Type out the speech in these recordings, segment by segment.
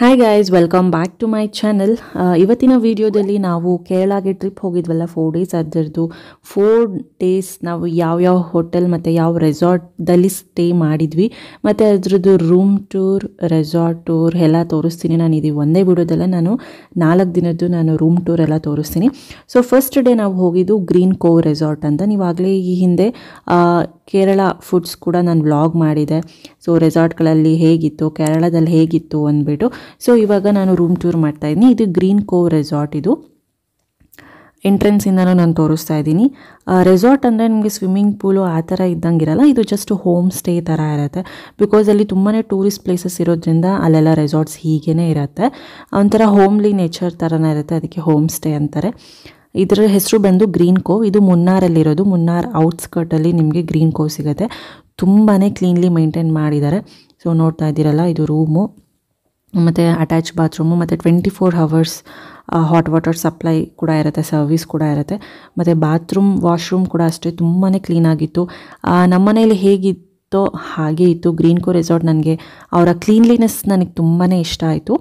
Hi guys welcome back to my channel ಇವತ್ತಿನ ವಿಡಿಯೋದಲ್ಲಿ ನಾವು ಕೇರಳಗೆ ಟ್ರಿಪ್ ಹೋಗಿದ್ವಲ್ಲ ಫೋರ್ ಡೇಸ್ ಅದರದ್ದು ಫೋರ್ ಡೇಸ್ ನಾವು ಯಾವ್ಯಾವ ಹೋಟೆಲ್ ಮತ್ತು ಯಾವ ರೆಸಾರ್ಟ್ದಲ್ಲಿ ಸ್ಟೇ ಮಾಡಿದ್ವಿ ಮತ್ತು ಅದ್ರದ್ದು ರೂಮ್ ಟೂರ್ ರೆಸಾರ್ಟ್ ಟೂರ್ ಎಲ್ಲ ತೋರಿಸ್ತೀನಿ ನಾನು ಇದು ಒಂದೇ ವಿಡಿಯೋದಲ್ಲೇ ನಾನು ನಾಲ್ಕು ದಿನದ್ದು ನಾನು ರೂಮ್ ಟೂರ್ ಎಲ್ಲ ತೋರಿಸ್ತೀನಿ ಸೊ ಫಸ್ಟ್ ಡೇ ನಾವು ಹೋಗಿದ್ದು ಗ್ರೀನ್ ಕೋವ್ ರೆಸಾರ್ಟ್ ಅಂತ ನೀವಾಗಲೇ ಈ ಹಿಂದೆ ಆ, ಕೇರಳ ಫುಡ್ಸ್ ಕೂಡ ನಾನು ವ್ಲಾಗ್ ಮಾಡಿದೆ ಸೊ ರೆಸಾರ್ಟ್ಗಳಲ್ಲಿ ಹೇಗಿತ್ತು ಕೇರಳದಲ್ಲಿ ಹೇಗಿತ್ತು ಅಂದ್ಬಿಟ್ಟು ಸೊ ಇವಾಗ ನಾನು ರೂಮ್ ಟೂರ್ ಮಾಡ್ತಾ ಇದ್ದೀನಿ ಇದು ಗ್ರೀನ್ ಕೋವ್ ರೆಸಾರ್ಟ್ ಇದು ಎಂಟ್ರೆನ್ಸಿಂದನೂ ನಾನು ತೋರಿಸ್ತಾ ಇದ್ದೀನಿ ರೆಸಾರ್ಟ್ ಅಂದರೆ ನಿಮಗೆ ಸ್ವಿಮ್ಮಿಂಗ್ ಪೂಲು ಆ ಥರ ಇದ್ದಂಗಿರಲ್ಲ ಇದು ಜಸ್ಟ್ ಹೋಮ್ ಸ್ಟೇ ಥರ ಇರುತ್ತೆ ಬಿಕಾಸ್ ಅಲ್ಲಿ ತುಂಬಾ ಟೂರಿಸ್ಟ್ ಪ್ಲೇಸಸ್ ಇರೋದ್ರಿಂದ ಅಲ್ಲೆಲ್ಲ ರೆಸಾರ್ಟ್ಸ್ ಹೀಗೇ ಇರುತ್ತೆ ಒಂಥರ ಹೋಮ್ಲಿ ನೇಚರ್ ಥರನೇ ಇರುತ್ತೆ ಅದಕ್ಕೆ ಹೋಮ್ ಸ್ಟೇ ಅಂತಾರೆ ಇದರ ಹೆಸರು ಬಂದು ಗ್ರೀನ್ ಕೋವ್ ಇದು ಮುನ್ನಾರಲ್ಲಿರೋದು ಮುನ್ನಾರ್ ಔಟ್ಸ್ಕರ್ಟಲ್ಲಿ ನಿಮಗೆ ಗ್ರೀನ್ ಕೋವ್ ಸಿಗುತ್ತೆ ತುಂಬಾ ಕ್ಲೀನ್ಲಿ ಮೇಂಟೈನ್ ಮಾಡಿದ್ದಾರೆ ಸೊ ನೋಡ್ತಾ ಇದ್ದೀರಲ್ಲ ಇದು ರೂಮು ಮತ್ತು ಅಟ್ಯಾಚ್ ಬಾತ್ರೂಮು ಮತ್ತು twenty four hours hot water supply ಕೂಡ ಇರುತ್ತೆ ಸರ್ವಿಸ್ ಕೂಡ ಇರುತ್ತೆ ಮತ್ತು ಬಾತ್ರೂಮ್ ವಾಶ್ರೂಮ್ ಕೂಡ ಅಷ್ಟೇ ತುಂಬಾ ಕ್ಲೀನಾಗಿತ್ತು ನಮ್ಮನೇಲಿ ಹೇಗಿತ್ತೋ ಹಾಗೆ ಇತ್ತು ಗ್ರೀನ್ ಕೋ ರೆಸಾರ್ಟ್ ನನಗೆ ಅವರ ಕ್ಲೀನ್ಲಿನೆಸ್ ನನಗೆ ತುಂಬಾ ಇಷ್ಟ ಆಯಿತು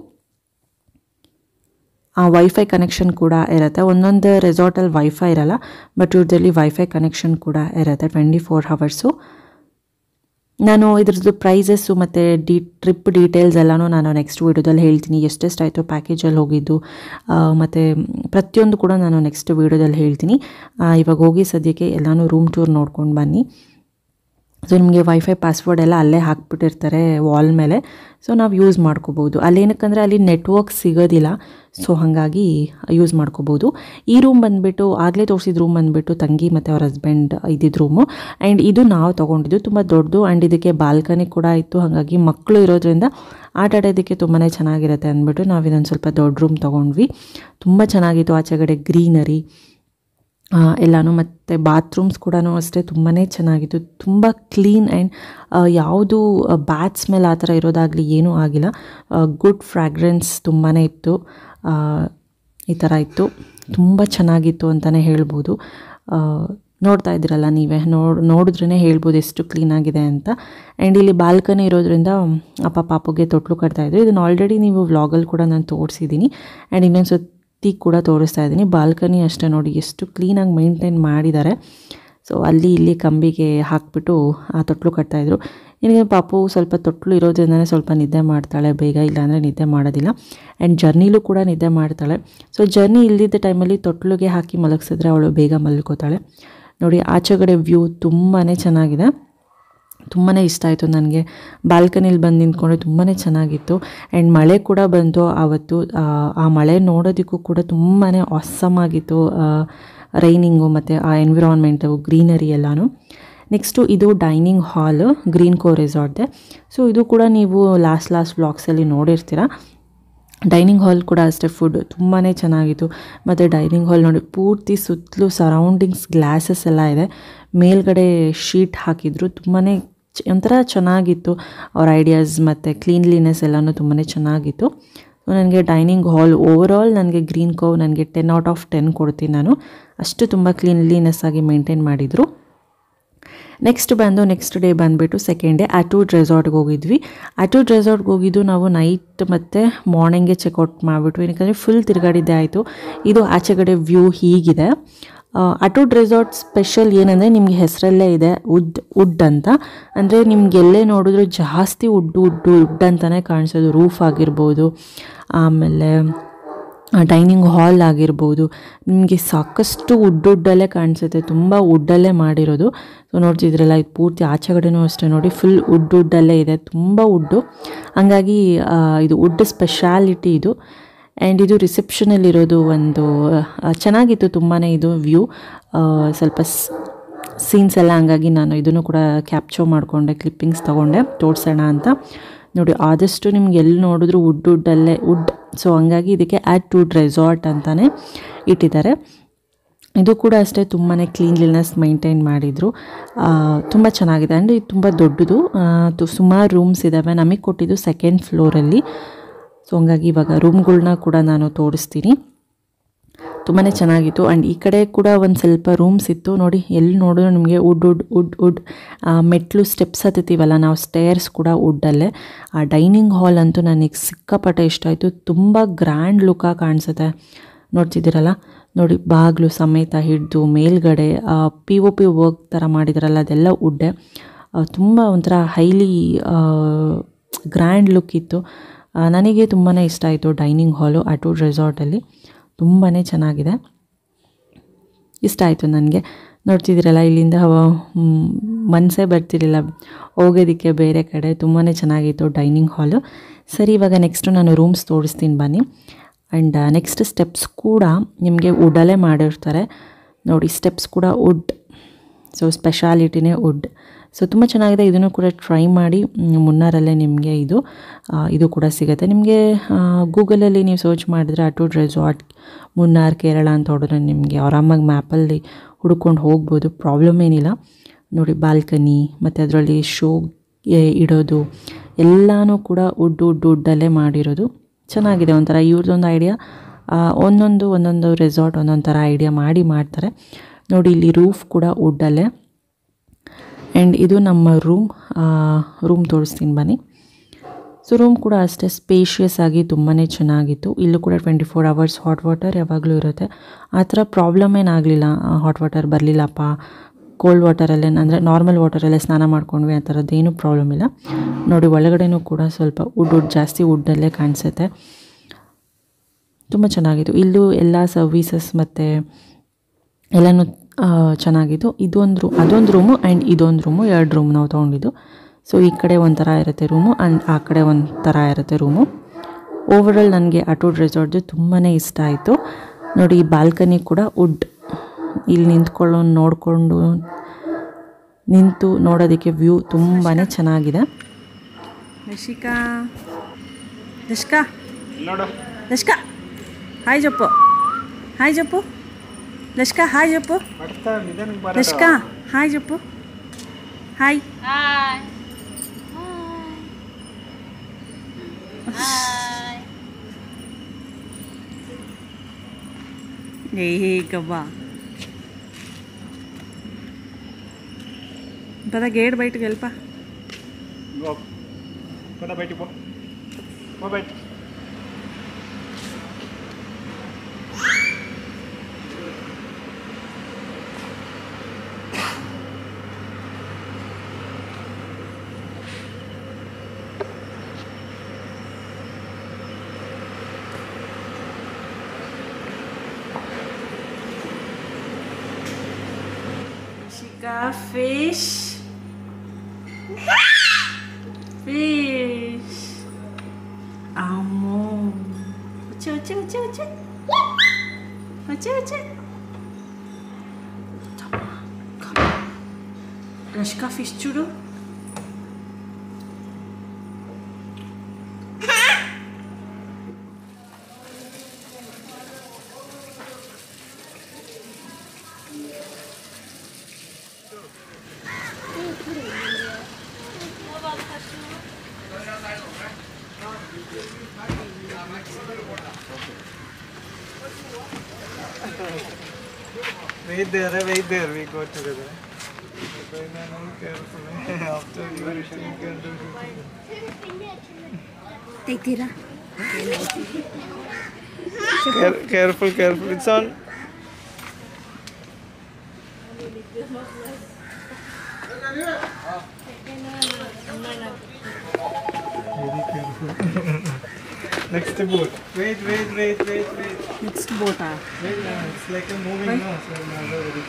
ಆ ವೈಫೈ ಕನೆಕ್ಷನ್ ಕೂಡ ಇರುತ್ತೆ ಒಂದೊಂದು ರೆಸಾರ್ಟಲ್ಲಿ ವೈಫೈ ಇರಲ್ಲ ಬಟ್ ಇವ್ರದ್ದಲ್ಲಿ ವೈಫೈ ಕನೆಕ್ಷನ್ ಕೂಡ ಇರುತ್ತೆ ಟ್ವೆಂಟಿ ಫೋರ್ ಹವರ್ಸು ನಾನು ಇದ್ರದ್ದು ಪ್ರೈಸಸ್ಸು ಮತ್ತು ಡಿ ಟ್ರಿಪ್ ಡೀಟೇಲ್ಸ್ ಎಲ್ಲನೂ ನಾನು ನೆಕ್ಸ್ಟ್ ವೀಡಿಯೋದಲ್ಲಿ ಹೇಳ್ತೀನಿ ಎಷ್ಟೆಷ್ಟಾಯಿತು ಪ್ಯಾಕೇಜಲ್ಲಿ ಹೋಗಿದ್ದು ಮತ್ತು ಪ್ರತಿಯೊಂದು ಕೂಡ ನಾನು ನೆಕ್ಸ್ಟ್ ವೀಡಿಯೋದಲ್ಲಿ ಹೇಳ್ತೀನಿ ಆ, ಇವಾಗ ಹೋಗಿ ಸದ್ಯಕ್ಕೆ ಎಲ್ಲನೂ ರೂಮ್ ಟೂರ್ ನೋಡ್ಕೊಂಡು ಬನ್ನಿ ಸೊ ನಿಮಗೆ ವೈಫೈ ಪಾಸ್ವರ್ಡ್ ಎಲ್ಲ ಅಲ್ಲೇ ಹಾಕ್ಬಿಟ್ಟಿರ್ತಾರೆ ವಾಲ್ ಮೇಲೆ ಸೊ ನಾವು ಯೂಸ್ ಮಾಡ್ಕೋಬೋದು ಅಲ್ಲೇನಕ್ಕಂದರೆ ಅಲ್ಲಿ ನೆಟ್ವರ್ಕ್ ಸಿಗೋದಿಲ್ಲ ಸೊ ಹಾಗಾಗಿ ಯೂಸ್ ಮಾಡ್ಕೋಬೋದು ಈ ರೂಮ್ ಬಂದುಬಿಟ್ಟು ಆಗಲೇ ತೋರಿಸಿದ ರೂಮ್ ಬಂದುಬಿಟ್ಟು ತಂಗಿ ಮತ್ತು ಅವ್ರ ಹಸ್ಬೆಂಡ್ ಇದ್ದಿದ್ದು ರೂಮು ಆ್ಯಂಡ್ ಇದು ನಾವು ತೊಗೊಂಡಿದ್ದು ತುಂಬ ದೊಡ್ಡದು ಆ್ಯಂಡ್ ಇದಕ್ಕೆ ಬಾಲ್ಕನಿ ಕೂಡ ಇತ್ತು ಹಾಗಾಗಿ ಮಕ್ಕಳು ಇರೋದ್ರಿಂದ ಆಟ ಆಡೋದಕ್ಕೆ ತುಂಬಾ ಚೆನ್ನಾಗಿರುತ್ತೆ ಅಂದ್ಬಿಟ್ಟು ನಾವು ಇದೊಂದು ಸ್ವಲ್ಪ ದೊಡ್ಡ ರೂಮ್ ತೊಗೊಂಡ್ವಿ ತುಂಬ ಚೆನ್ನಾಗಿತ್ತು ಆಚೆಗಡೆ ಗ್ರೀನರಿ ಆ, ಎಲ್ಲನೂ ಮತ್ತು ಬಾತ್ರೂಮ್ಸ್ ಕೂಡ ಅಷ್ಟೇ ತುಂಬಾ ಚೆನ್ನಾಗಿತ್ತು ತುಂಬ ಕ್ಲೀನ್ ಆ್ಯಂಡ್ ಯಾವುದು ಬ್ಯಾಟ್ ಸ್ಮೆಲ್ ಆ ಥರ ಇರೋದಾಗಲಿ ಏನೂ ಆಗಿಲ್ಲ ಗುಡ್ ಫ್ರ್ಯಾಗ್ರೆನ್ಸ್ ತುಂಬಾ ಇತ್ತು ಆ, ಈ ಥರ ಇತ್ತು ತುಂಬ ಚೆನ್ನಾಗಿತ್ತು ಅಂತಲೇ ಹೇಳ್ಬೋದು ಆ, ನೋಡ್ತಾ ಇದ್ದೀರಲ್ಲ ನೀವೇ ನೋಡ್ ನೋಡಿದ್ರೇ ಹೇಳ್ಬೋದು ಎಷ್ಟು ಕ್ಲೀನಾಗಿದೆ ಅಂತ ಆ್ಯಂಡ್ ಇಲ್ಲಿ ಬಾಲ್ಕನಿ ಇರೋದ್ರಿಂದ ಅಪ್ಪ ಪಾಪುಗೆ ತೊಟ್ಲು ಕಟ್ತಾ ಇದ್ರು ಇದನ್ನು ಆಲ್ರೆಡಿ ನೀವು ವ್ಲಾಗಲ್ಲಿ ಕೂಡ ನಾನು ತೋರಿಸಿದ್ದೀನಿ ಆ್ಯಂಡ್ ಇನ್ನೊಂದು ಸತಿ ಕೂಡ ತೋರಿಸ್ತಾ ಇದ್ದೀನಿ ಬಾಲ್ಕನಿ ಅಷ್ಟೇ ನೋಡಿ ಎಷ್ಟು ಕ್ಲೀನಾಗಿ ಮೇಂಟೈನ್ ಮಾಡಿದ್ದಾರೆ ಸೊ ಅಲ್ಲಿ ಇಲ್ಲಿ ಕಂಬಿಗೆ ಹಾಕ್ಬಿಟ್ಟು ಆ ತೊಟ್ಲು ಕಟ್ತಾಯಿದ್ರು ನಿನಗೆ ಪಾಪು ಸ್ವಲ್ಪ ತೊಟ್ಲು ಇರೋದ್ರಿಂದನೇ ಸ್ವಲ್ಪ ನಿದ್ದೆ ಮಾಡ್ತಾಳೆ ಬೇಗ ಇಲ್ಲಾಂದರೆ ನಿದ್ದೆ ಮಾಡೋದಿಲ್ಲ ಆ್ಯಂಡ್ ಜರ್ನಿಲೂ ಕೂಡ ನಿದ್ದೆ ಮಾಡ್ತಾಳೆ ಸೊ ಜರ್ನಿ ಇಲ್ದಿದ್ದ ಟೈಮಲ್ಲಿ ತೊಟ್ಲಿಗೆ ಹಾಕಿ ಮಲಗಿಸಿದ್ರೆ ಅವಳು ಬೇಗ ಮಲ್ಕೋತಾಳೆ ನೋಡಿ ಆಚೆಗಡೆ ವ್ಯೂ ತುಂಬಾ ಚೆನ್ನಾಗಿದೆ ತುಂಬಾ ಇಷ್ಟ ಆಯಿತು ನನಗೆ ಬಾಲ್ಕನಿಲಿ ಬಂದು ನಿಂತ್ಕೊಂಡು ತುಂಬಾ ಚೆನ್ನಾಗಿತ್ತು ಆ್ಯಂಡ್ ಮಳೆ ಕೂಡ ಬಂತು ಆವತ್ತು ಆ, ಆ ಮಳೆ ನೋಡೋದಕ್ಕೂ ಕೂಡ ತುಂಬಾ ಆಸಮ್ ಆಗಿತ್ತು ರೈನಿಂಗು ಮತ್ತು ಆ ಎನ್ವಿರಾನ್ಮೆಂಟು ಗ್ರೀನರಿ ಎಲ್ಲನೂ ನೆಕ್ಸ್ಟು ಇದು ಡೈನಿಂಗ್ ಹಾಲ್ ಗ್ರೀನ್ ಕೋ ರೆಸಾರ್ಟ್ದೆ ಸೊ ಇದು ಕೂಡ ನೀವು ಲಾಸ್ಟ್ ಲಾಸ್ಟ್ ವ್ಲಾಗ್ಸಲ್ಲಿ ನೋಡಿರ್ತೀರ ಡೈನಿಂಗ್ ಹಾಲ್ ಕೂಡ ಅಷ್ಟೇ ಫುಡ್ ತುಂಬಾ ಚೆನ್ನಾಗಿತ್ತು ಮತ್ತು ಡೈನಿಂಗ್ ಹಾಲ್ ನೋಡಿ ಪೂರ್ತಿ ಸುತ್ತಲೂ ಸರೌಂಡಿಂಗ್ಸ್ ಗ್ಲಾಸಸ್ ಎಲ್ಲ ಇದೆ ಮೇಲ್ಗಡೆ ಶೀಟ್ ಹಾಕಿದ್ರು ತುಂಬಾ ಒಂಥರ ಚೆನ್ನಾಗಿತ್ತು ಅವ್ರ ಐಡಿಯಾಸ್ ಮತ್ತು ಕ್ಲೀನ್ಲಿನೆಸ್ ಎಲ್ಲನೂ ತುಂಬಾ ಚೆನ್ನಾಗಿತ್ತು ಸೊ ನನಗೆ ಡೈನಿಂಗ್ ಹಾಲ್ ಓವರಾಲ್ ನನಗೆ ಗ್ರೀನ್ ಕೋವ್ ನನಗೆ ಟೆನ್ ಔಟ್ ಆಫ್ ಟೆನ್ ಕೊಡ್ತೀನಿ ನಾನು ಅಷ್ಟು ತುಂಬ ಕ್ಲೀನ್ಲಿನೆಸ್ ಆಗಿ ಮೇಂಟೈನ್ ಮಾಡಿದರು ನೆಕ್ಸ್ಟ್ ಬಂದು ನೆಕ್ಸ್ಟ್ ಡೇ ಬಂದುಬಿಟ್ಟು ಸೆಕೆಂಡ್ ಡೇ ಅಟೂಡ್ ರೆಸಾರ್ಟ್ಗೆ ಹೋಗಿದ್ವಿ ಅಟೂಡ್ ರೆಸಾರ್ಟ್ಗೆ ಹೋಗಿದ್ದು ನಾವು ನೈಟ್ ಮತ್ತು ಮಾರ್ನಿಂಗ್ಗೆ ಚೆಕ್ಔಟ್ ಮಾಡಿಬಿಟ್ವಿ ಯಾಕಂದರೆ ಫುಲ್ ತಿರುಗಾಡಿದ್ದೆ ಆಯಿತು ಇದು ಆಚೆಗಡೆ ವ್ಯೂ ಹೀಗಿದೆ ಅಟೂಡ್ ರೆಸಾರ್ಟ್ ಸ್ಪೆಷಲ್ ಏನಂದರೆ ನಿಮಗೆ ಹೆಸರಲ್ಲೇ ಇದೆ ವುಡ್ ವುಡ್ ಅಂತ ಅಂದರೆ ನಿಮ್ಗೆ ಎಲ್ಲೇ ನೋಡಿದ್ರು ಜಾಸ್ತಿ ವುಡ್ ವುಡ್ ವುಡ್ ಅಂತಲೇ ಕಾಣಿಸೋದು ರೂಫ್ ಆಗಿರ್ಬೋದು ಆಮೇಲೆ ಡೈನಿಂಗ್ ಹಾಲ್ ಆಗಿರ್ಬೋದು ನಿಮಗೆ ಸಾಕಷ್ಟು ವುಡ್ ವುಡ್ಡಲ್ಲೇ ಕಾಣಿಸುತ್ತೆ ತುಂಬ ವುಡ್ಡಲ್ಲೇ ಮಾಡಿರೋದು ಸೊ ನೋಡ್ತಿದ್ರಲ್ಲ ಇದು ಪೂರ್ತಿ ಆಚೆಗಡೆನೂ ಅಷ್ಟೇ ನೋಡಿ ಫುಲ್ ವುಡ್ ವುಡ್ಡಲ್ಲೇ ಇದೆ ತುಂಬ ವುಡ್ಡು ಹಂಗಾಗಿ ಆ, ಇದು ವುಡ್ ಸ್ಪೆಷಾಲಿಟಿ ಇದು ಆ್ಯಂಡ್ ಇದು ರಿಸೆಪ್ಷನಲ್ಲಿರೋದು ಒಂದು ಆ, ಚೆನ್ನಾಗಿತ್ತು ತುಂಬಾ ಇದು ವ್ಯೂ ಸ್ವಲ್ಪ ಸೀನ್ಸ್ ಎಲ್ಲ ಹಂಗಾಗಿ ನಾನು ಇದನ್ನು ಕೂಡ ಕ್ಯಾಪ್ಚರ್ ಮಾಡಿಕೊಂಡೆ ಕ್ಲಿಪ್ಪಿಂಗ್ಸ್ ತೊಗೊಂಡೆ ತೋರಿಸೋಣ ಅಂತ ನೋಡಿ ಆದಷ್ಟು ನಿಮ್ಗೆ ಎಲ್ಲಿ ನೋಡಿದ್ರು ವುಡ್ ವುಡ್ಡಲ್ಲೇ ವುಡ್ ಸೊ ಹಂಗಾಗಿ ಇದಕ್ಕೆ ಆ್ಯಟ್ ವುಡ್ ರೆಸಾರ್ಟ್ ಅಂತಲೇ ಇಟ್ಟಿದ್ದಾರೆ ಇದು ಕೂಡ ಅಷ್ಟೇ ತುಂಬಾ ಕ್ಲೀನ್ಲಿನೆಸ್ ಮೈಂಟೈನ್ ಮಾಡಿದರು ತುಂಬ ಚೆನ್ನಾಗಿದೆ ಆ್ಯಂಡ್ ಇದು ತುಂಬ ದೊಡ್ಡದು ಆ, ತು- ಸುಮಾರು ರೂಮ್ಸ್ ಇದ್ದಾವೆ ನಮಗೆ ಕೊಟ್ಟಿದ್ದು ಸೆಕೆಂಡ್ ಫ್ಲೋರಲ್ಲಿ ಸೊ ಹಂಗಾಗಿ ಇವಾಗ ರೂಮ್ಗಳ್ನ ಕೂಡ ನಾನು ತೋರಿಸ್ತೀನಿ ತುಂಬಾ ಚೆನ್ನಾಗಿತ್ತು ಆ್ಯಂಡ್ ಈ ಕಡೆ ಕೂಡ ಒಂದು ಸ್ವಲ್ಪ ರೂಮ್ಸ್ ಇತ್ತು ನೋಡಿ ಎಲ್ಲಿ ನೋಡಿದ್ರು ನಿಮಗೆ ವುಡ್ ವುಡ್ ವುಡ್ ವುಡ್ ಮೆಟ್ಲು ಸ್ಟೆಪ್ಸ್ ಹತ್ತಿತೀವಲ್ಲ ನಾವು ಸ್ಟೇರ್ಸ್ ಕೂಡ ವುಡ್ಡಲ್ಲೇ ಆ ಡೈನಿಂಗ್ ಹಾಲ್ ಅಂತೂ ನನಗೆ ಸಿಕ್ಕಾಪಟ್ಟೆ ಇಷ್ಟ ಆಯಿತು ತುಂಬ ಗ್ರ್ಯಾಂಡ್ ಲುಕ್ಕಾಗಿ ಕಾಣಿಸುತ್ತೆ ನೋಡ್ತಿದ್ದೀರಲ್ಲ ನೋಡಿ ಬಾಗಿಲು ಸಮೇತ ಹಿಡಿದು ಮೇಲ್ಗಡೆ ಪಿ ಒ ಪಿ ವರ್ಕ್ ಥರ ಮಾಡಿದಾರಲ್ಲ ಅದೆಲ್ಲ ವುಡ್ಡೆ ತುಂಬ ಒಂಥರ ಹೈಲಿ ಗ್ರ್ಯಾಂಡ್ ಲುಕ್ ಇತ್ತು ಆ, ನನಗೆ ತುಂಬಾ ಇಷ್ಟ ಆಯಿತು ಡೈನಿಂಗ್ ಹಾಲು ಅಟೂಡ್ ರೆಸಾರ್ಟಲ್ಲಿ ತುಂಬಾ ಚೆನ್ನಾಗಿದೆ ಇಷ್ಟ ಆಯಿತು ನನಗೆ ನೋಡ್ತಿದ್ದೀರಲ್ಲ ಇಲ್ಲಿಂದ ಮನಸ್ಸೇ ಬರ್ತಿರಲಿಲ್ಲ ಹೋಗೋದಕ್ಕೆ ಬೇರೆ ಕಡೆ ತುಂಬಾ ಚೆನ್ನಾಗಿತ್ತು ಡೈನಿಂಗ್ ಹಾಲು ಸರಿ ಇವಾಗ ನೆಕ್ಸ್ಟು ನಾನು ರೂಮ್ಸ್ ತೋರಿಸ್ತೀನಿ ಬನ್ನಿ ಆ್ಯಂಡ್ ನೆಕ್ಸ್ಟ್ ಸ್ಟೆಪ್ಸ್ ಕೂಡ ನಿಮಗೆ ವುಡ್ಡಲ್ಲೇ ಮಾಡಿರ್ತಾರೆ ನೋಡಿ ಸ್ಟೆಪ್ಸ್ ಕೂಡ ವುಡ್ ಸೊ ಸ್ಪೆಷಾಲಿಟಿನೇ ವುಡ್ ಸೊ ತುಂಬ ಚೆನ್ನಾಗಿದೆ ಇದನ್ನು ಕೂಡ ಟ್ರೈ ಮಾಡಿ ಮ್, ಮುನ್ನಾರಲ್ಲೇ ನಿಮಗೆ ಇದು ಆ, ಇದು ಕೂಡ ಸಿಗುತ್ತೆ ನಿಮಗೆ ಗೂಗಲಲ್ಲಿ ನೀವು ಸರ್ಚ್ ಮಾಡಿದ್ರೆ ಅಟೂಡ್ ರೆಸಾರ್ಟ್ ಮುನ್ನಾರ್ ಕೇರಳ ಅಂತ ಹೊಡೆದ್ರೆ ನಿಮಗೆ ಆರಾಮಾಗಿ ಮ್ಯಾಪಲ್ಲಿ ಹುಡ್ಕೊಂಡು ಹೋಗ್ಬೋದು ಪ್ರಾಬ್ಲಮ್ ಏನಿಲ್ಲ ನೋಡಿ ಬಾಲ್ಕನಿ ಮತ್ತು ಅದರಲ್ಲಿ ಶೋ ಇಡೋದು ಎಲ್ಲನೂ ಕೂಡ ವುಡ್ ವುಡ್ ವುಡ್ಡಲ್ಲೇ ಮಾಡಿರೋದು ಚೆನ್ನಾಗಿದೆ ಒಂಥರ ಇವ್ರದ್ದೊಂದು ಐಡಿಯಾ ಒಂದೊಂದು ಒಂದೊಂದು ರೆಸಾರ್ಟ್ ಒಂದೊಂದು ಥರ ಐಡಿಯಾ ಮಾಡಿ ಮಾಡ್ತಾರೆ ನೋಡಿ ಇಲ್ಲಿ ರೂಫ್ ಕೂಡ ವುಡ್ಡಲ್ಲೇ ಆ್ಯಂಡ್ ಇದು ನಮ್ಮ ರೂಮ್ ರೂಮ್ ತೋರಿಸ್ತೀನಿ ಬನ್ನಿ ಸೊ ರೂಮ್ ಕೂಡ ಅಷ್ಟೇ ಸ್ಪೇಷಿಯಸ್ ಆಗಿ ತುಂಬಾ ಚೆನ್ನಾಗಿತ್ತು ಇಲ್ಲೂ ಕೂಡ twenty four hours hot water ಯಾವಾಗಲೂ ಇರುತ್ತೆ ಆ ಥರ ಪ್ರಾಬ್ಲಮ್ ಏನಾಗಲಿಲ್ಲ ಹಾಟ್ ವಾಟರ್ ಬರಲಿಲ್ಲಪ್ಪ ಕೋಲ್ಡ್ ವಾಟರಲ್ಲೇ ಅಂದರೆ ನಾರ್ಮಲ್ ವಾಟರಲ್ಲೇ ಸ್ನಾನ ಮಾಡ್ಕೊಂಡ್ವಿ ಆ ಥರದ್ದೇನೂ ಪ್ರಾಬ್ಲಮ್ ಇಲ್ಲ ನೋಡಿ ಒಳಗಡೆನೂ ಕೂಡ ಸ್ವಲ್ಪ ವುಡ್ ವುಡ್ ಜಾಸ್ತಿ ವುಡ್ಡಲ್ಲೇ ಕಾಣಿಸುತ್ತೆ ತುಂಬ ಚೆನ್ನಾಗಿತ್ತು ಇಲ್ಲೂ ಎಲ್ಲ ಸರ್ವೀಸಸ್ ಮತ್ತು ಎಲ್ಲನೂ ಆ, ಚೆನ್ನಾಗಿತ್ತು ಇದೊಂದು ರೂ ಅದೊಂದು ರೂಮು ಆ್ಯಂಡ್ ಇದೊಂದು ರೂಮು ಎರಡು ರೂಮ್ ನಾವು ತೊಗೊಂಡಿದ್ದು ಸೊ ಈ ಕಡೆ ಒಂಥರ ಇರುತ್ತೆ ರೂಮು ಆ್ಯಂಡ್ ಆ ಕಡೆ ಒಂದು ಥರ ಇರುತ್ತೆ ರೂಮು ಓವರಾಲ್ ನನಗೆ ಅಟೋಡ್ ರೆಸಾರ್ಟ್ದು ತುಂಬಾ ಇಷ್ಟ ಆಯಿತು ನೋಡಿ ಈ ಬಾಲ್ಕನಿ ಕೂಡ ವುಡ್ ಇಲ್ಲಿ ನಿಂತ್ಕೊಳ್ಳೋ ನೋಡಿಕೊಂಡು ನಿಂತು ನೋಡೋದಕ್ಕೆ ವ್ಯೂ ತುಂಬಾ ಚೆನ್ನಾಗಿದೆ ದಶಿಕಾ ದಶಕಾ ನೋಡು ದಶಕಾ ಹಾಯ್ ಜಪ್ಪು ಹಾಯ್ ಜಪ್ಪು ದಶಕಾ ಹಾಯ್ ಜಪ್ಪು ಬರ್ತಾ ನಿಧಾನಕ್ಕೆ ಬರೋದು. ದಶಕಾ ಹಾಯ್ ಜಪ್ಪು ಹಾಯ್ ఏ గవ్వా పద గేట్ బయటకు వెళ్ళిపా గో. పద బయటికి పో పో బయట Chica fish. Fish. Amor. Uchi, uchi, uchi, uchi. Uchi, uchi. రష్కా ఫిష్ చూడు Wait there, wait there, we go together. But I'm careful. After you you can do ತೆಗ್ತೀರಾ Care, careful, careful. It's on. Very careful. Next boat. Wait, wait, wait, wait, wait. Next బోటా Wait, uh, it's like a moving now. So now very.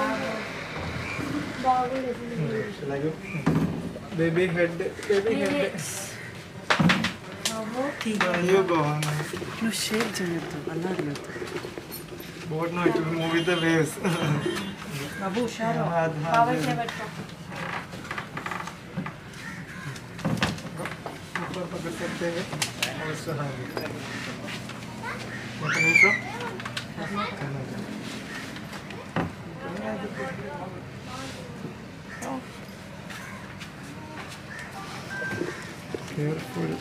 Hmm, Shall I go? Baby head, baby head. Uh, you go on. నువ్వు shake చేయొద్దు అల్లాడలేదు Boat now it will move with the waves. బాబు షారో हाथ हाथ ऊपर पकड़ सकते हैं और उसको हाथ मतलब ऊपर Careful.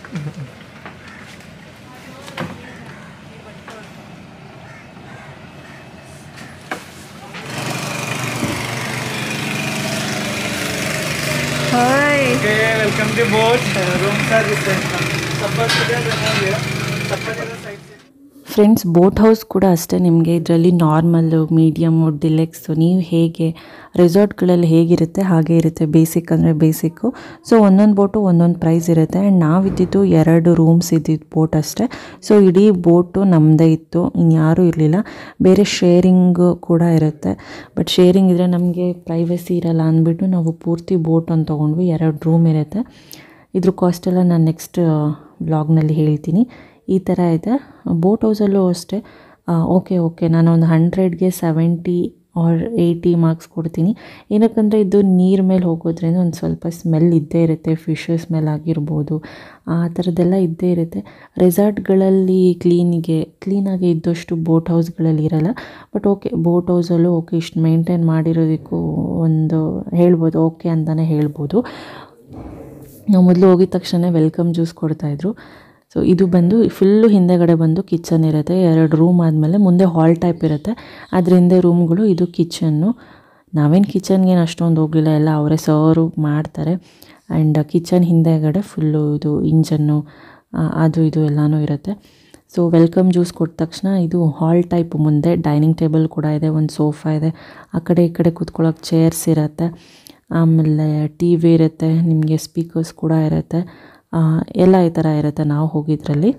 Okay, welcome to boat. Uh, rooms are this way. Suppose today we have here. Suppose the side. Friends boat house ಕೂಡ ಅಷ್ಟೇ ನಿಮಗೆ ಇದರಲ್ಲಿ ನಾರ್ಮಲ್ಲು ಮೀಡಿಯಮು ಡಿಲೆಕ್ಸು ನೀವು ಹೇಗೆ ರೆಸಾರ್ಟ್ಗಳಲ್ಲಿ ಹೇಗಿರುತ್ತೆ ಹಾಗೆ ಇರುತ್ತೆ ಬೇಸಿಕ್ ಅಂದರೆ ಬೇಸಿಕ್ಕು ಸೊ ಒಂದೊಂದು ಬೋಟು ಒಂದೊಂದು ಪ್ರೈಸ್ ಇರುತ್ತೆ ಆ್ಯಂಡ್ ನಾವಿದ್ದಿದ್ದು ಎರಡು ರೂಮ್ಸ್ ಇದ್ದಿದ್ದು ಬೋಟ್ ಅಷ್ಟೇ ಸೊ ಇಡೀ ಬೋಟು ನಮ್ಮದೇ ಇತ್ತು ಇನ್ಯಾರೂ ಇರಲಿಲ್ಲ ಬೇರೆ ಶೇರಿಂಗ್ ಕೂಡ ಇರುತ್ತೆ ಬಟ್ ಶೇರಿಂಗ್ ಇದ್ದರೆ ನಮಗೆ ಪ್ರೈವಸಿ ಇರಲ್ಲ ಅಂದ್ಬಿಟ್ಟು ನಾವು ಪೂರ್ತಿ ಬೋಟ್ ಅಂತ ತೊಗೊಂಡ್ವಿ ಎರಡು ರೂಮ್ ಇರುತ್ತೆ ಇದ್ರ ಕಾಸ್ಟ್ ಎಲ್ಲ ನಾನು ನೆಕ್ಸ್ಟ್ ವ್ಲಾಗ್ನಲ್ಲಿ ಹೇಳ್ತೀನಿ ಈ ಥರ ಇದೆ ಬೋಟ್ ಹೌಸಲ್ಲೂ ಅಷ್ಟೇ ಓಕೆ ಓಕೆ ನಾನು ಒಂದು ಹಂಡ್ರೆಡ್ಗೆ ಸೆವೆಂಟಿ ಆರ್ ಏಯ್ಟಿ ಮಾರ್ಕ್ಸ್ ಕೊಡ್ತೀನಿ ಏನಕ್ಕಂದರೆ ಇದು ನೀರು ಮೇಲೆ ಹೋಗೋದ್ರಿಂದ ಒಂದು ಸ್ವಲ್ಪ ಸ್ಮೆಲ್ ಇದ್ದೇ ಇರುತ್ತೆ ಫಿಶ್ ಸ್ಮೆಲ್ ಆಗಿರ್ಬೋದು ಆ ಥರದ್ದೆಲ್ಲ ಇದ್ದೇ ಇರುತ್ತೆ ರೆಸಾರ್ಟ್ಗಳಲ್ಲಿ ಕ್ಲೀನಿಗೆ ಕ್ಲೀನಾಗಿ ಇದ್ದಷ್ಟು ಬೋಟ್ ಹೌಸ್ಗಳಲ್ಲಿ ಇರಲ್ಲ ಬಟ್ ಓಕೆ ಬೋಟ್ ಹೌಸಲ್ಲೂ ಓಕೆ ಇಷ್ಟು ಮೇಂಟೈನ್ ಮಾಡಿರೋದಕ್ಕೂ ಒಂದು ಹೇಳ್ಬೋದು ಓಕೆ ಅಂತಲೇ ಹೇಳ್ಬೋದು ನಾವು ಮೊದಲು ಹೋಗಿದ ತಕ್ಷಣ ವೆಲ್ಕಮ್ ಜ್ಯೂಸ್ ಕೊಡ್ತಾಯಿದ್ರು ಸೊ ಇದು ಬಂದು ಫುಲ್ಲು ಹಿಂದೆಗಡೆ ಬಂದು ಕಿಚನ್ ಇರುತ್ತೆ ಎರಡು ರೂಮ್ ಆದಮೇಲೆ ಮುಂದೆ ಹಾಲ್ ಟೈಪ್ ಇರುತ್ತೆ ಅದ್ರ ಹಿಂದೆ ರೂಮ್ಗಳು ಇದು ಕಿಚನ್ನು ನಾವೇನು ಕಿಚನ್ಗೇನು ಅಷ್ಟೊಂದು ಹೋಗಲಿಲ್ಲ ಎಲ್ಲ ಅವರೇ ಸರ್ವ್ ಮಾಡ್ತಾರೆ ಆ್ಯಂಡ್ ಕಿಚನ್ ಹಿಂದೆಗಡೆ ಫುಲ್ಲು ಇದು ಇಂಜನ್ನು ಅದು ಇದು ಎಲ್ಲನೂ ಇರುತ್ತೆ ಸೊ ವೆಲ್ಕಮ್ ಜ್ಯೂಸ್ ಕೊಟ್ಟ ತಕ್ಷಣ ಇದು ಹಾಲ್ ಟೈಪ್ ಮುಂದೆ ಡೈನಿಂಗ್ ಟೇಬಲ್ ಕೂಡ ಇದೆ ಒಂದು ಸೋಫಾ ಇದೆ ಆ ಕಡೆ ಈ ಕಡೆ ಕೂತ್ಕೊಳ್ಳೋಕೆ ಚೇರ್ಸ್ ಇರುತ್ತೆ ಆಮೇಲೆ ಟಿ ವಿ ಇರುತ್ತೆ ನಿಮಗೆ ಸ್ಪೀಕರ್ಸ್ ಕೂಡ ಇರುತ್ತೆ ಆ, ಎಲ್ಲ ಈ ಥರ ಇರುತ್ತೆ ನಾವು ಹೋಗಿದ್ರಲ್ಲಿ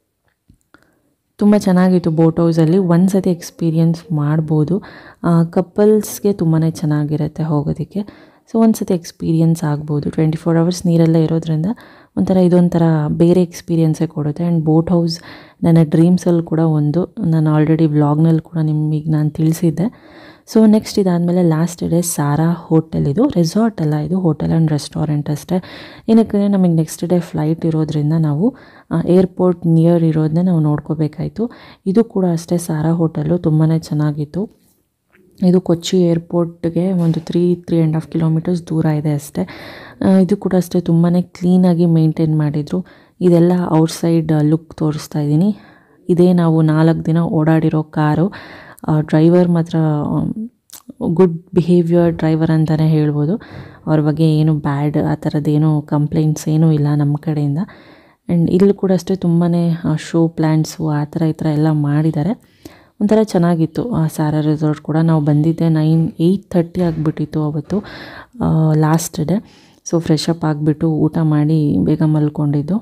ತುಂಬ ಚೆನ್ನಾಗಿತ್ತು ಬೋಟ್ ಹೌಸಲ್ಲಿ ಒಂದು ಸತಿ ಎಕ್ಸ್ಪೀರಿಯನ್ಸ್ ಮಾಡ್ಬೋದು ಕಪಲ್ಸ್ಗೆ ತುಂಬಾ ಚೆನ್ನಾಗಿರುತ್ತೆ ಹೋಗೋದಕ್ಕೆ ಸೊ ಒಂದು ಸತಿ ಎಕ್ಸ್ಪೀರಿಯನ್ಸ್ ಆಗ್ಬೋದು ಟ್ವೆಂಟಿ ಫೋರ್ ಅವರ್ಸ್ ನೀರಲ್ಲೇ ಇರೋದ್ರಿಂದ ಒಂಥರ ಇದೊಂಥರ ಬೇರೆ ಎಕ್ಸ್ಪೀರಿಯನ್ಸೇ ಕೊಡುತ್ತೆ ಆ್ಯಂಡ್ ಬೋಟ್ ಹೌಸ್ ನನ್ನ ಡ್ರೀಮ್ಸಲ್ಲಿ ಕೂಡ ಒಂದು ನಾನು ಆಲ್ರೆಡಿ ವ್ಲಾಗ್ನಲ್ಲಿ ಕೂಡ ನಿಮಗೆ ನಾನು ತಿಳಿಸಿದ್ದೆ ಸೊ ನೆಕ್ಸ್ಟ್ ಇದಾದಮೇಲೆ ಲಾಸ್ಟ್ ಡೇ ಸಾರಾ ಹೋಟೆಲ್ ಇದು ರೆಸಾರ್ಟ್ ಅಲ್ಲ ಇದು ಹೋಟೆಲ್ ಆ್ಯಂಡ್ ರೆಸ್ಟೋರೆಂಟ್ ಅಷ್ಟೇ ಏನಕ್ಕೆ ನಮಗೆ ನೆಕ್ಸ್ಟ್ ಡೇ ಫ್ಲೈಟ್ ಇರೋದ್ರಿಂದ ನಾವು ಏರ್ಪೋರ್ಟ್ ನಿಯರ್ ಇರೋದನ್ನೇ ನಾವು ನೋಡ್ಕೋಬೇಕಾಯಿತು ಇದು ಕೂಡ ಅಷ್ಟೇ ಸಾರಾ ಹೋಟೆಲು ತುಂಬಾ ಚೆನ್ನಾಗಿತ್ತು ಇದು ಕೊಚ್ಚಿ ಏರ್ಪೋರ್ಟ್ಗೆ ಒಂದು three three and half kilometres ದೂರ ಇದೆ ಅಷ್ಟೇ ಆ, ಇದು ಕೂಡ ಅಷ್ಟೇ ತುಂಬಾ ಕ್ಲೀನಾಗಿ ಮೇಂಟೈನ್ ಮಾಡಿದರು ಇದೆಲ್ಲ ಔಟ್ಸೈಡ್ ಲುಕ್ ತೋರಿಸ್ತಾ ಇದ್ದೀನಿ ಇದೇ ನಾವು ನಾಲ್ಕು ದಿನ ಓಡಾಡಿರೋ ಕಾರು ಡ್ರೈವರ್ ಮಾತ್ರ ಗುಡ್ ಬಿಹೇವಿಯರ್ ಡ್ರೈವರ್ ಅಂತಲೇ ಹೇಳ್ಬೋದು ಅವ್ರ ಬಗ್ಗೆ ಏನು ಬ್ಯಾಡ್ ಆ ಥರದ್ದೇನು ಕಂಪ್ಲೇಂಟ್ಸ್ ಏನೂ ಇಲ್ಲ ನಮ್ಮ ಕಡೆಯಿಂದ ಆ್ಯಂಡ್ ಇಲ್ಲಿ ಕೂಡ ಅಷ್ಟೇ ತುಂಬಾ ಶೋ ಪ್ಲ್ಯಾಂಟ್ಸು ಆ ಥರ ಈ ಥರ ಎಲ್ಲ ಮಾಡಿದ್ದಾರೆ ಒಂಥರ ಚೆನ್ನಾಗಿತ್ತು ಆ ಸಾರಾ ರೆಸಾರ್ಟ್ ಕೂಡ ನಾವು ಬಂದಿದ್ದೆ ನೈನ್ ಏಯ್ಟ್ ಥರ್ಟಿ ಆಗಿಬಿಟ್ಟಿತ್ತು ಅವತ್ತು last day so fresh up ಆಗಿಬಿಟ್ಟು ಊಟ ಮಾಡಿ ಬೇಗ ಮಲ್ಕೊಂಡಿದ್ದು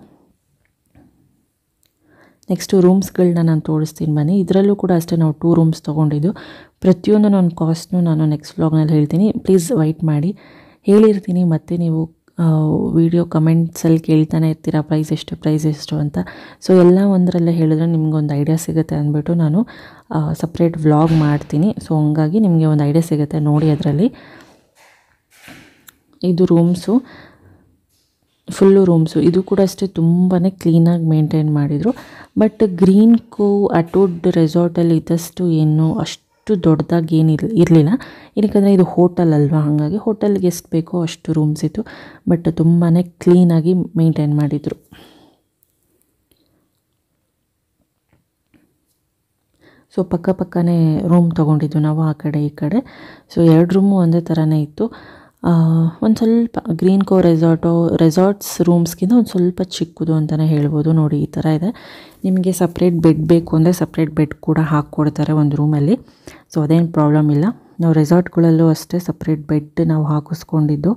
ನೆಕ್ಸ್ಟು ರೂಮ್ಸ್ಗಳನ್ನ ನಾನು ತೋರಿಸ್ತೀನಿ ಬನ್ನಿ ಇದರಲ್ಲೂ ಕೂಡ ಅಷ್ಟೇ ನಾವು ಟೂ ರೂಮ್ಸ್ ತೊಗೊಂಡಿದ್ದು ಪ್ರತಿಯೊಂದು ನನ್ನ ಕಾಸ್ಟ್ನು ನಾನು ನೆಕ್ಸ್ಟ್ ವ್ಲಾಗ್ನಲ್ಲಿ ಹೇಳ್ತೀನಿ ಪ್ಲೀಸ್ ವೈಟ್ ಮಾಡಿ ಹೇಳಿರ್ತೀನಿ ಮತ್ತೆ ನೀವು ವಿಡಿಯೋ ಕಮೆಂಟ್ಸಲ್ಲಿ ಕೇಳ್ತಾನೆ ಇರ್ತೀರಾ ಪ್ರೈಸ್ ಎಷ್ಟು ಪ್ರೈಸ್ ಎಷ್ಟು ಅಂತ ಸೊ ಎಲ್ಲ ಒಂದರಲ್ಲೇ ಹೇಳಿದ್ರೆ ನಿಮ್ಗೊಂದು ಐಡಿಯಾ ಸಿಗುತ್ತೆ ಅಂದ್ಬಿಟ್ಟು ನಾನು ಸಪ್ರೇಟ್ ವ್ಲಾಗ್ ಮಾಡ್ತೀನಿ ಸೊ ಹಂಗಾಗಿ ನಿಮಗೆ ಒಂದು ಐಡಿಯಾ ಸಿಗುತ್ತೆ ನೋಡಿ ಅದರಲ್ಲಿ ಇದು ರೂಮ್ಸು ಫುಲ್ಲು ರೂಮ್ಸು ಇದು ಕೂಡ ಅಷ್ಟೇ ತುಂಬಾ ಕ್ಲೀನಾಗಿ ಮೇಂಟೈನ್ ಮಾಡಿದರು ಬಟ್ ಗ್ರೀನ್ ಕೋ ಅಟೋಡ್ ರೆಸಾರ್ಟಲ್ಲಿ ಇದ್ದಷ್ಟು ಏನು ಅಷ್ಟು ದೊಡ್ಡದಾಗಿ ಏನು ಇರ್ ಇರಲಿಲ್ಲ ಏನಕ್ಕಂದರೆ ಇದು ಹೋಟೆಲ್ ಅಲ್ವಾ ಹಾಗಾಗಿ ಹೋಟೆಲ್ಗೆ ಎಷ್ಟು ಬೇಕೋ ಅಷ್ಟು ರೂಮ್ಸ್ ಇತ್ತು ಬಟ್ ತುಂಬಾ ಕ್ಲೀನಾಗಿ ಮೇಂಟೈನ್ ಮಾಡಿದರು ಸೊ ಪಕ್ಕ ಪಕ್ಕನೇ ರೂಮ್ ತೊಗೊಂಡಿದ್ದು ನಾವು ಆ ಕಡೆ ಈ ಕಡೆ ಸೊ ಎರಡು ರೂಮು ಒಂದೇ ಥರನೇ ಇತ್ತು ಒಂದು ಸ್ವಲ್ಪ ಗ್ರೀನ್ ಕೋ ರೆಸಾರ್ಟು ರೆಸಾರ್ಟ್ಸ್ ರೂಮ್ಸ್ಗಿಂತ ಒಂದು ಸ್ವಲ್ಪ ಚಿಕ್ಕದು ಅಂತಲೇ ಹೇಳ್ಬೋದು ನೋಡಿ ಈ ಥರ ಇದೆ ನಿಮಗೆ ಸಪ್ರೇಟ್ ಬೆಡ್ ಬೇಕು ಅಂದರೆ ಸಪ್ರೇಟ್ ಬೆಡ್ ಕೂಡ ಹಾಕ್ಕೊಡ್ತಾರೆ ಒಂದು ರೂಮಲ್ಲಿ ಸೊ ಅದೇನು ಪ್ರಾಬ್ಲಮ್ ಇಲ್ಲ ನಾವು ರೆಸಾರ್ಟ್ಗಳಲ್ಲೂ ಅಷ್ಟೇ ಸಪ್ರೇಟ್ ಬೆಡ್ ನಾವು ಹಾಕಿಸ್ಕೊಂಡಿದ್ದು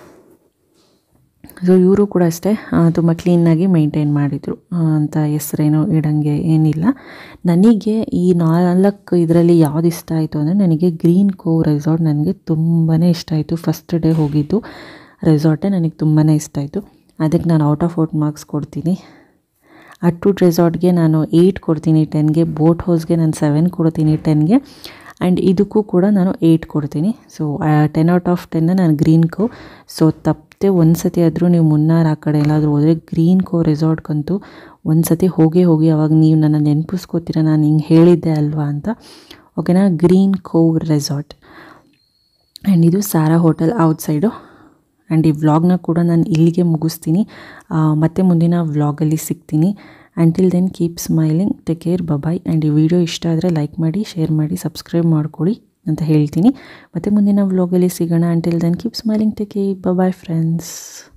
ಸೊ ಇವರು ಕೂಡ ಅಷ್ಟೇ ತುಂಬ ಕ್ಲೀನಾಗಿ ಮೇಂಟೈನ್ ಮಾಡಿದರು ಅಂತ ಹೆಸ್ರೇನು ಇಡಂಗೆ ಏನಿಲ್ಲ ನನಗೆ ಈ ನಾಲ್ಕು ಇದರಲ್ಲಿ ಯಾವ್ದು ಇಷ್ಟ ಆಯಿತು ಅಂದರೆ ನನಗೆ ಗ್ರೀನ್ ಕೋ ರೆಸಾರ್ಟ್ ನನಗೆ ತುಂಬಾ ಇಷ್ಟ ಆಯಿತು ಫಸ್ಟ್ ಡೇ ಹೋಗಿದ್ದು ರೆಸಾರ್ಟೇ ನನಗೆ ತುಂಬಾ ಇಷ್ಟ ಆಯಿತು ಅದಕ್ಕೆ ನಾನು ಔಟ್ ಆಫ್ ಔಟ್ ಮಾರ್ಕ್ಸ್ ಕೊಡ್ತೀನಿ ಅಟ್ಟುಡ್ ರೆಸಾರ್ಟ್ಗೆ ನಾನು ಏಯ್ಟ್ ಕೊಡ್ತೀನಿ ಟೆನ್ಗೆ ಬೋಟ್ ಹೌಸ್ಗೆ ನಾನು ಸೆವೆನ್ ಕೊಡ್ತೀನಿ ಟೆನ್ಗೆ ಆ್ಯಂಡ್ ಇದಕ್ಕೂ ಕೂಡ ನಾನು ಏಯ್ಟ್ ಕೊಡ್ತೀನಿ ಸೊ ಟೆನ್ ಔಟ್ ಆಫ್ ಟೆನ್ನ ನಾನು ಗ್ರೀನ್ ಕೋ ಸೊ ತಪ್ಪದೆ ಒಂದು ಸತಿ ಆದರೂ ನೀವು ಮುನ್ನಾರ್ ಆ ಕಡೆ ಎಲ್ಲಾದರೂ ಹೋದರೆ ಗ್ರೀನ್ ಕೋ ರೆಸಾರ್ಟ್ಗಂತೂ ಒಂದು ಸತಿ ಹೋಗೇ ಹೋಗಿ ಅವಾಗ ನೀವು ನನ್ನ ನೆನಪಿಸ್ಕೋತೀರ ನಾನು ಹಿಂಗೆ ಹೇಳಿದ್ದೆ ಅಲ್ವಾ ಅಂತ ಓಕೆನಾ ಗ್ರೀನ್ ಕೋವ್ ರೆಸಾರ್ಟ್ ಆ್ಯಂಡ್ ಇದು ಸಾರಾ ಹೋಟೆಲ್ ಔಟ್ಸೈಡು ಆ್ಯಂಡ್ ಈ ವ್ಲಾಗ್ನ ಕೂಡ ನಾನು ಇಲ್ಲಿಗೆ ಮುಗಿಸ್ತೀನಿ ಆ, ಮತ್ತೆ ಮುಂದಿನ ವ್ಲಾಗಲ್ಲಿ ಸಿಗ್ತೀನಿ until then keep smiling take care bye bye and ಈ ವಿಡಿಯೋ ಇಷ್ಟ ಆದರೆ ಲೈಕ್ ಮಾಡಿ ಶೇರ್ ಮಾಡಿ ಸಬ್ಸ್ಕ್ರೈಬ್ ಮಾಡ್ಕೊಳ್ಳಿ ಅಂತ ಹೇಳ್ತೀನಿ ಮತ್ತು ಮುಂದಿನ ವ್ಲಾಗಲ್ಲಿ ಸಿಗೋಣ until then keep smiling take care bye bye friends